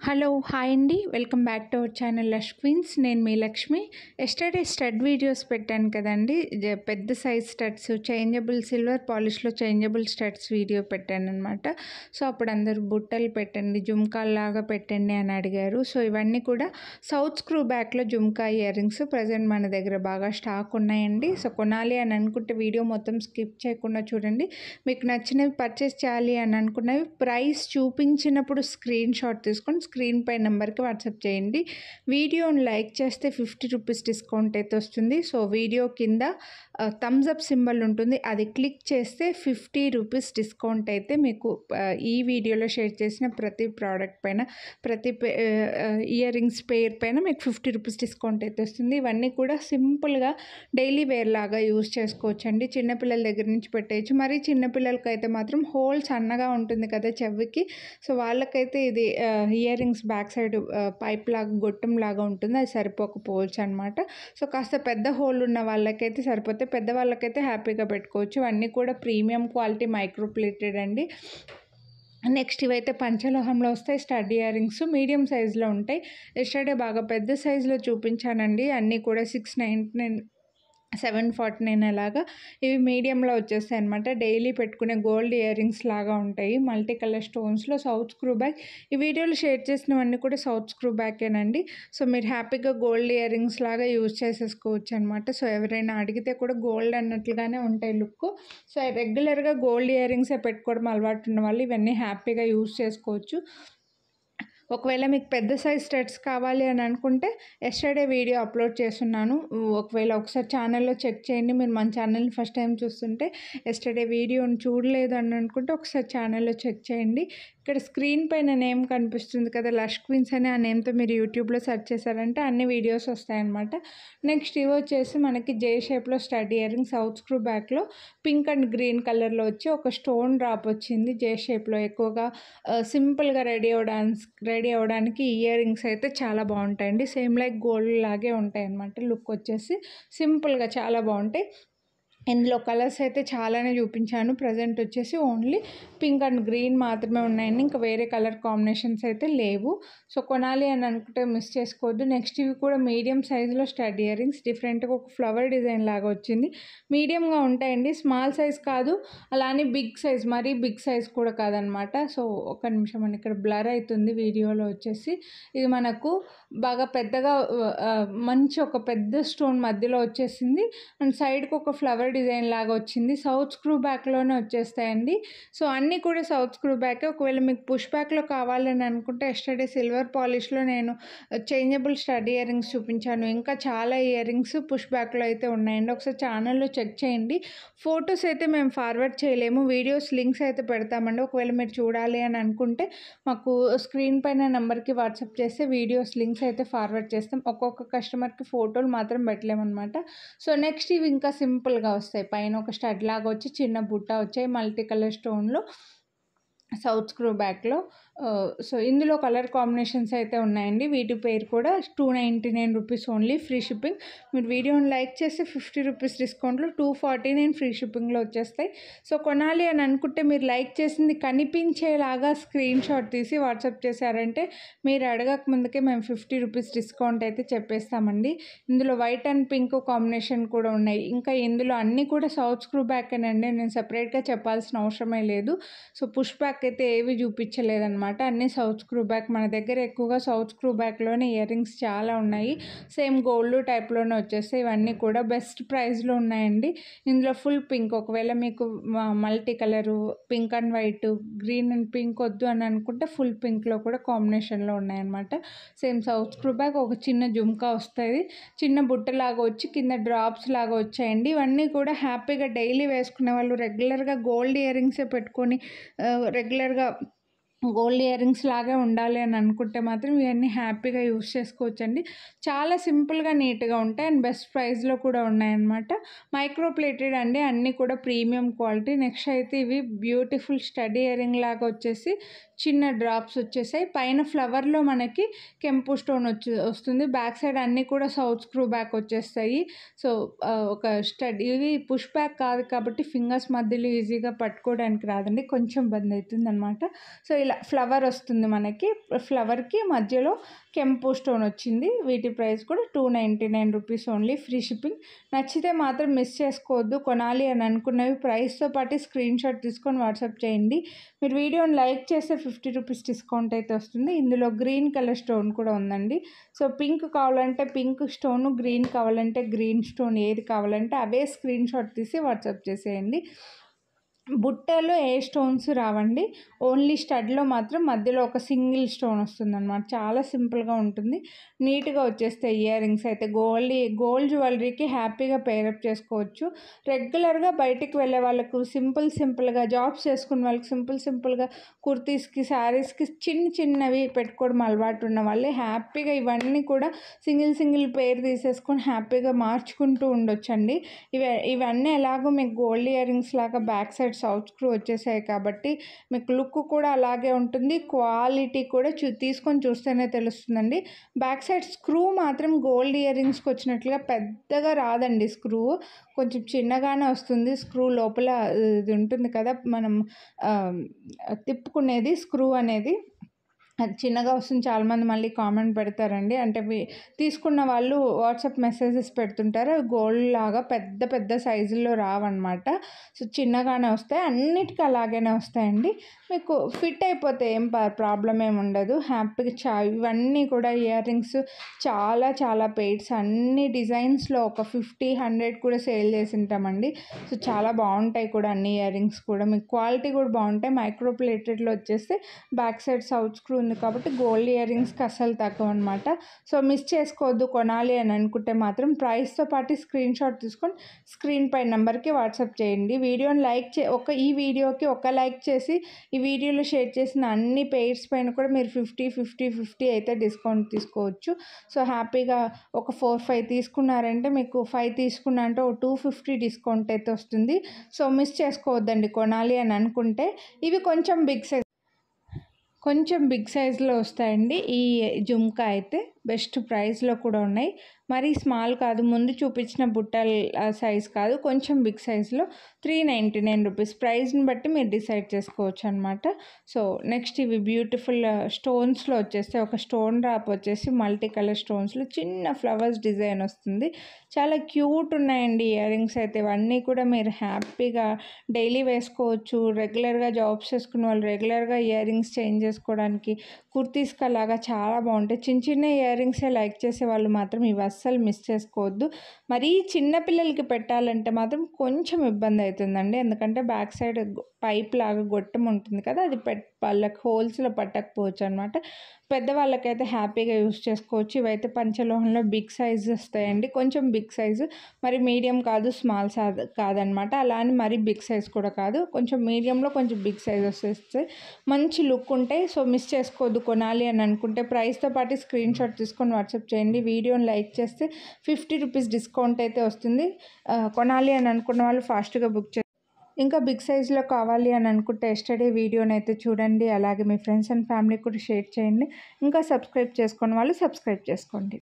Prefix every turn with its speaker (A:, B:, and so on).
A: hello hi అండి welcome back to our channel Lush Queens నేను మీ లక్ష్మి ఎస్టర్డే స్టడ్ వీడియోస్ పెట్టాను కదండి జ- పెద్ద సైజ్ స్టడ్స్ చేంజబుల్ సిల్వర్ పాలిష్లో చేంజబుల్ స్టడ్స్ వీడియో పెట్టాను అనమాట సో అప్పుడు అందరూ బుట్టలు పెట్టండి జుమ్కాల్లాగా పెట్టండి అని అడిగారు సో ఇవన్నీ కూడా సౌత్ స్క్రూ బ్యాక్లో జుమ్కా ఇయర్ రింగ్స్ ప్రజెంట్ మన దగ్గర బాగా స్టాక్ ఉన్నాయండి సో కొనాలి అని అనుకుంటే వీడియో మొత్తం స్కిప్ చేయకుండా చూడండి మీకు నచ్చినవి పర్చేస్ చేయాలి అని అనుకున్నవి ప్రైస్ చూపించినప్పుడు స్క్రీన్ షాట్ తీసుకొని స్క్రీన్ పై నెంబర్కి వాట్సాప్ చేయండి వీడియోని లైక్ చేస్తే ఫిఫ్టీ రూపీస్ డిస్కౌంట్ అయితే వస్తుంది సో వీడియో కింద థమ్స్ అప్ సింబల్ ఉంటుంది అది క్లిక్ చేస్తే ఫిఫ్టీ రూపీస్ డిస్కౌంట్ అయితే మీకు ఆ, ఈ వీడియోలో షేర్ చేసిన ప్రతి ప్రోడక్ట్ పైన ప్రతి ఇయర్ రింగ్స్ పేర్ పైన మీకు ఫిఫ్టీ రూపీస్ డిస్కౌంట్ అయితే వస్తుంది ఇవన్నీ కూడా సింపుల్గా డైలీ వేర్ లాగా యూస్ చేసుకోవచ్చు అండి చిన్నపిల్లల దగ్గర నుంచి పెట్టేయచ్చు మరి చిన్నపిల్లలకి అయితే మాత్రం హోల్ సన్నగా ఉంటుంది కదా చెవికి సో వాళ్ళకైతే ఇది ear rings back side pipe లాగా గొట్టం లాగా ఉంటుంది అది సరిపోకపోవచ్చు అనమాట సో కాస్త పెద్ద హోల్ ఉన్న వాళ్ళకైతే సరిపోతే పెద్ద వాళ్ళకైతే హ్యాపీగా పెట్టుకోవచ్చు అన్నీ కూడా ప్రీమియం క్వాలిటీ మైక్రో ప్లేటెడ్ అండి నెక్స్ట్ ఇవైతే పంచలోహంలో వస్తాయి స్టడ్ ఇయర్ రింగ్స్ మీడియం సైజులో ఉంటాయి ఎస్టర్డే బాగా పెద్ద సైజులో చూపించానండి అన్నీ కూడా six ninety nine seven forty nine అలాగా ఇవి మీడియంలో వచ్చేస్తాయి అనమాట డైలీ పెట్టుకునే గోల్డ్ ఇయర్ రింగ్స్ లాగా ఉంటాయి మల్టీ కలర్ స్టోన్స్లో సౌత్ స్క్రూ బ్యాక్ ఈ వీడియోలో షేర్ చేసినవన్నీ కూడా సౌత్ స్క్రూ బ్యాకేనండి సో మీరు హ్యాపీగా గోల్డ్ ఇయర్ రింగ్స్ లాగా యూజ్ చేసేసుకోవచ్చు అనమాట సో ఎవరైనా అడిగితే కూడా గోల్డ్ అన్నట్లుగానే ఉంటాయి లుక్ సో రెగ్యులర్గా గోల్డ్ ఇయర్ రింగ్సే పెట్టుకోవడం అలవాటు ఉన్న వాళ్ళు ఇవన్నీ హ్యాపీగా యూజ్ చేసుకోవచ్చు ఒకవేళ మీకు పెద్ద సైజ్ స్టడ్స్ కావాలి అని అనుకుంటే ఎస్టర్డే వీడియో అప్లోడ్ చేస్తున్నాను ఒకవేళ ఒకసారి ఛానల్లో చెక్ చేయండి మీరు మన ఛానల్ని ఫస్ట్ టైం చూస్తుంటే ఎస్టర్డే వీడియోని చూడలేదు అని అనుకుంటే ఒకసారి ఛానల్లో చెక్ చేయండి ఇక్కడ స్క్రీన్ పైన నేమ్ కనిపిస్తుంది కదా లష్ క్వీన్స్ అని ఆ నేమ్తో మీరు యూట్యూబ్లో సెర్చ్ చేశారంటే అన్ని వీడియోస్ వస్తాయన్నమాట నెక్స్ట్ ఇవి వచ్చేసి మనకి జే షేప్లో stud ear ring south screw బ్యాక్లో పింక్ అండ్ గ్రీన్ కలర్లో వచ్చి ఒక స్టోన్ డ్రాప్ వచ్చింది జే షేప్లో ఎక్కువగా సింపుల్గా రెడీ అవ్వడానికి రెడీ అవ్వడానికి ఇయర్ రింగ్స్ అయితే చాలా బాగుంటాయండి సేమ్ లైక్ గోల్డ్ లాగే ఉంటాయి అన్నమాట లుక్ వచ్చేసి సింపుల్గా చాలా బాగుంటాయి ఇందులో కలర్స్ అయితే చాలానే చూపించాను ప్రజెంట్ వచ్చేసి ఓన్లీ పింక్ అండ్ గ్రీన్ మాత్రమే ఉన్నాయండి ఇంకా వేరే కలర్ కాంబినేషన్స్ అయితే లేవు సో కొనాలి అని అనుకుంటే మిస్ చేసుకోవద్దు నెక్స్ట్ ఇవి కూడా మీడియం సైజులో స్టడ్ ఇయర్ రింగ్స్ డిఫరెంట్గా ఒక ఫ్లవర్ డిజైన్ లాగా వచ్చింది మీడియంగా ఉంటాయండి స్మాల్ సైజ్ కాదు అలానే బిగ్ సైజ్ మరీ బిగ్ సైజ్ కూడా కాదనమాట సో ఒక నిమిషం అని ఇక్కడ బ్లర్ అవుతుంది వీడియోలో వచ్చేసి ఇది మనకు బాగా పెద్దగా ఆ, మంచి ఒక పెద్ద స్టోన్ మధ్యలో వచ్చేసింది అండ్ సైడ్కి ఒక ఫ్లవర్ డిజైన్ లాగా వచ్చింది సౌత్ స్క్రూ బ్యాక్లోనే వచ్చేస్తాయండి సో అన్నీ కూడా సౌత్ స్క్రూ బ్యాక్ ఒకవేళ మీకు పుష్ బ్యాక్లో కావాలని అనుకుంటే ఎస్టర్డే సిల్వర్ పాలిష్లో నేను చేంజబుల్ స్టడ్ ఇయర్ రింగ్స్ చూపించాను ఇంకా చాలా ఇయర్ రింగ్స్ పుష్ బ్యాక్లో అయితే ఉన్నాయండి ఒకసారి ఛానల్లో చెక్ చేయండి ఫొటోస్ అయితే మేము ఫార్వర్డ్ చేయలేము వీడియోస్ లింక్స్ అయితే పెడతామండి ఒకవేళ మీరు చూడాలి అని అనుకుంటే మాకు స్క్రీన్ పైన నెంబర్కి వాట్సాప్ చేస్తే వీడియోస్ లింక్స్ అయితే ఫార్వర్డ్ చేస్తాం ఒక్కొక్క కస్టమర్కి ఫోటోలు మాత్రం పెట్టలేమన్నమాట సో నెక్స్ట్ ఇవి ఇంకా సింపుల్గా వస్తాయి పైన ఒక స్టడ్ లాగా వచ్చి చిన్న బుట్ట వచ్చాయి మల్టీ కలర్ స్టోన్లో సౌత్ స్క్రూ బ్యాక్లో సో ఇందులో కలర్ కాంబినేషన్స్ అయితే ఉన్నాయండి వీటి పేరు కూడా two ninety nine rupees only free shipping మీరు వీడియోని లైక్ చేస్తే ఫిఫ్టీ రూపీస్ డిస్కౌంట్లో టూ ఫార్టీ నైన్ ఫ్రీ షిప్పింగ్లో వచ్చేస్తాయి సో కొనాలి అని అనుకుంటే మీరు లైక్ చేసింది కనిపించేలాగా స్క్రీన్ షాట్ తీసి వాట్సాప్ చేశారంటే మీరు అడగక ముందుకే మేము ఫిఫ్టీ రూపీస్ డిస్కౌంట్ అయితే చెప్పేస్తామండి ఇందులో వైట్ అండ్ పింక్ కాంబినేషన్ కూడా ఉన్నాయి ఇంకా ఇందులో అన్నీ కూడా సౌత్ స్క్రూ బ్యాక్ అండి నేను సపరేట్గా చెప్పాల్సిన అవసరమే లేదు సో పుష్ బ్యాక్ అయితే ఏవి చూపించలేదన్నమాట అన్నీ సౌత్ స్క్రూ బ్యాక్ మన దగ్గర ఎక్కువగా సౌత్ స్క్రూ బ్యాక్లోనే ఇయర్ రింగ్స్ చాలా ఉన్నాయి సేమ్ గోల్డ్ టైప్లోనే వచ్చేస్తాయి ఇవన్నీ కూడా బెస్ట్ ప్రైస్లో ఉన్నాయండి ఇందులో ఫుల్ పింక్ ఒకవేళ మీకు multi colour pink and white green and pink వద్దు అని అనుకుంటే ఫుల్ పింక్లో కూడా కాంబినేషన్లో ఉన్నాయన్నమాట సేమ్ సౌత్ స్క్రూ బ్యాక్ ఒక చిన్న జుమ్కా వస్తుంది చిన్న బుట్టలాగా వచ్చి కింద డ్రాప్స్ లాగా వచ్చాయండి ఇవన్నీ కూడా హ్యాపీగా డైలీ వేసుకునే వాళ్ళు రెగ్యులర్గా గోల్డ్ ఇయర్ రింగ్సే పెట్టుకొని రెగ్యులర్గా గోల్డ్ ఇయర్ రింగ్స్ లాగా ఉండాలి అని అనుకుంటే మాత్రం ఇవన్నీ హ్యాపీగా యూస్ చేసుకోవచ్చండి చాలా సింపుల్గా నీట్గా ఉంటాయి అండ్ బెస్ట్ ప్రైస్లో కూడా ఉన్నాయన్నమాట మైక్రో ప్లేటెడ్ అండి అన్నీ కూడా ప్రీమియం క్వాలిటీ నెక్స్ట్ అయితే ఇవి బ్యూటిఫుల్ స్టడీ ఇయర్ రింగ్ లాగా వచ్చేసి చిన్న డ్రాప్స్ వచ్చేసాయి పైన ఫ్లవర్లో మనకి కెంపు స్టోన్ వచ్చి వస్తుంది బ్యాక్ సైడ్ అన్నీ కూడా సౌత్ స్క్రూ బ్యాక్ వచ్చేస్తాయి సో ఆ, ఒక స్టడ్ ఇవి పుష్ బ్యాక్ కాదు కాబట్టి ఫింగర్స్ మధ్యలో ఈజీగా పట్టుకోవడానికి రాదండి కొంచెం బంద్ అవుతుంది అనమాట సో ఇలా ఫ్లవర్ వస్తుంది మనకి ఫ్లవర్కి మధ్యలో కెంపు స్టోన్ వచ్చింది వీటి ప్రైస్ కూడా two ninety nine rupees only free shipping నచ్చితే మాత్రం మిస్ చేసుకోవద్దు కొనాలి అని అనుకున్నవి ప్రైస్తో పాటు స్క్రీన్ షాట్ తీసుకొని వాట్సాప్ చేయండి మీరు వీడియోని లైక్ చేస్తే ఫిఫ్టీ రూపీస్ డిస్కౌంట్ అయితే వస్తుంది ఇందులో గ్రీన్ కలర్ స్టోన్ కూడా ఉందండి సో పింక్ కావాలంటే పింక్ స్టోన్ గ్రీన్ కావాలంటే గ్రీన్ స్టోన్ ఏది కావాలంటే అవే స్క్రీన్ షాట్ తీసి వాట్సాప్ చేసేయండి బుట్టలో ఏ స్టోన్స్ రావండి ఓన్లీ స్టడ్లో మాత్రం మధ్యలో ఒక సింగిల్ స్టోన్ వస్తుంది అనమాట చాలా సింపుల్గా ఉంటుంది నీట్గా వచ్చేస్తాయి ఇయర్ రింగ్స్ అయితే గోల్డ్ గోల్డ్ జ్యువెలరీకి హ్యాపీగా పేరప్ చేసుకోవచ్చు రెగ్యులర్గా బయటికి వెళ్ళే వాళ్ళకు సింపుల్ సింపుల్గా జాబ్స్ చేసుకునే వాళ్ళకి సింపుల్ సింపుల్గా కుర్తీస్కి శారీస్కి చిన్న చిన్నవి పెట్టుకోవడం అలవాటు ఉన్న వాళ్ళే హ్యాపీగా ఇవన్నీ కూడా సింగిల్ సింగిల్ పేర్ తీసేసుకొని హ్యాపీగా మార్చుకుంటూ ఉండొచ్చండి ఇవి ఇవన్నీ ఎలాగో మీకు గోల్డ్ ఇయర్ రింగ్స్ లాగా బ్యాక్ సైడ్ సౌత్ స్క్రూ వచ్చేసాయి కాబట్టి మీకు లుక్ కూడా అలాగే ఉంటుంది క్వాలిటీ కూడా చూ తీసుకొని చూస్తేనే తెలుస్తుందండి బ్యాక్ సైడ్ స్క్రూ మాత్రం గోల్డ్ ఇయర్ రింగ్స్కి వచ్చినట్లుగా పెద్దగా రాదండి స్క్రూ కొంచెం చిన్నగానే వస్తుంది స్క్రూ లోపల ఇది ఉంటుంది కదా మనం ఆ, తిప్పుకునేది స్క్రూ అనేది అది చిన్నగా వస్తుంది చాలామంది మళ్ళీ కామెంట్ పెడతారండి అంటే మీ తీసుకున్న వాళ్ళు వాట్సాప్ మెసేజెస్ పెడుతుంటారు అవి గోల్డ్ లాగా పెద్ద పెద్ద సైజుల్లో రావన్నమాట సో చిన్నగానే వస్తాయి అన్నిటికీ అలాగనే వస్తాయండి మీకు ఫిట్ అయిపోతే ఏం ప్రాబ్లం ఏమి ఉండదు హ్యాపీగా చా ఇవన్నీ కూడా ఇయర్ రింగ్స్ చాలా చాలా పెయిడ్స్ అన్ని డిజైన్స్లో ఒక ఫిఫ్టీ హండ్రెడ్ కూడా సేల్ చేసి ఉంటామండి సో చాలా బాగుంటాయి కూడా అన్ని ఇయర్ రింగ్స్ కూడా మీకు క్వాలిటీ కూడా బాగుంటాయి మైక్రో ప్లేటెడ్లో వచ్చేస్తే బ్యాక్ సైడ్ సౌత్ స్క్రూ ఉంది కాబట్టి గోల్డ్ ఇయర్ రింగ్స్కి అస్సలు తక్కువ అనమాట సో మిస్ చేసుకోవద్దు కొనాలి అని అనుకుంటే మాత్రం ప్రైస్తో పాటు స్క్రీన్ షాట్ తీసుకొని స్క్రీన్ పై నెంబర్కి వాట్సాప్ చేయండి వీడియోని లైక్ చే ఒక ఈ వీడియోకి ఒక లైక్ చేసి ఈ వీడియోలో షేర్ చేసిన అన్ని పెయిర్స్ పైన కూడా మీరు ఫిఫ్టీ ఫిఫ్టీ ఫిఫ్టీ అయితే డిస్కౌంట్ తీసుకోవచ్చు సో హ్యాపీగా ఒక ఫోర్ ఫైవ్ తీసుకున్నారంటే మీకు ఫైవ్ తీసుకున్నా అంటే ఒక టూ ఫిఫ్టీ డిస్కౌంట్ అయితే వస్తుంది సో మిస్ చేసుకోవద్దండి కొనాలి అని అనుకుంటే ఇవి కొంచెం బిగ్ సైజ్ కొంచెం బిగ్ సైజులో వస్తాయండి ఈ జుమ్కా అయితే బెస్ట్ ప్రైస్లో కూడా ఉన్నాయి మరీ స్మాల్ కాదు ముందు చూపించిన బుట్టల సైజ్ కాదు కొంచెం బిగ్ సైజులో త్రీ నైంటీ నైన్ రూపీస్ ప్రైస్ని బట్టి మీరు డిసైడ్ చేసుకోవచ్చు అనమాట సో నెక్స్ట్ ఇవి బ్యూటిఫుల్ స్టోన్స్లో వచ్చేస్తే ఒక స్టోన్ డ్రాప్ వచ్చేసి మల్టీ కలర్ స్టోన్స్లో చిన్న ఫ్లవర్స్ డిజైన్ వస్తుంది చాలా క్యూట్ ఉన్నాయండి ఇయర్ రింగ్స్ అయితే ఇవన్నీ కూడా మీరు హ్యాపీగా డైలీ వేసుకోవచ్చు రెగ్యులర్గా జాబ్స్ చేసుకునే వాళ్ళు రెగ్యులర్గా ఇయర్ రింగ్స్ చేంజ్ చేసుకోవడానికి కుర్తీస్కి అలాగా చాలా బాగుంటాయి చిన్న చిన్న ఇయర్ రింగ్సే లైక్ చేసే వాళ్ళు మాత్రం ఇవి అస్సలు మిస్ చేసుకోవద్దు మరీ చిన్న పిల్లలకి పెట్టాలంటే మాత్రం కొంచెం ఇబ్బంది అవుతుందండి ఎందుకంటే బ్యాక్ సైడ్ పైప్ లాగా గొట్టం ఉంటుంది కదా అది పెట్ వాళ్ళకి హోల్స్లో పట్టకపోవచ్చు అనమాట పెద్దవాళ్ళకైతే హ్యాపీగా యూస్ చేసుకోవచ్చు ఇవైతే పంచలోహంలో బిగ్ సైజ్ వస్తాయండి కొంచెం బిగ్ సైజు మరి మీడియం కాదు స్మాల్ సైజ్ కాదనమాట అలా అని మరీ బిగ్ సైజ్ కూడా కాదు కొంచెం మీడియంలో కొంచెం బిగ్ సైజ్ వస్తే మంచి లుక్ ఉంటాయి సో మిస్ చేసుకోవద్దు కొనాలి అని అనుకుంటే ప్రైస్తో పాటు స్క్రీన్ షాట్ తీసుకొని వాట్సాప్ చేయండి వీడియోని లైక్ చేస్తే ఫిఫ్టీ రూపీస్ డిస్కౌంట్ అయితే వస్తుంది ఆ, కొనాలి అని అనుకున్న వాళ్ళు ఫాస్ట్గా బుక్ చే ఇంకా బిగ్ సైజ్లో కావాలి అని అనుకుంటే ఎస్టర్డే వీడియోని అయితే చూడండి అలాగే మీ ఫ్రెండ్స్ అండ్ ఫ్యామిలీ కూడా షేర్ చేయండి ఇంకా సబ్స్క్రైబ్ చేసుకున్న వాళ్ళు సబ్స్క్రైబ్ చేసుకోండి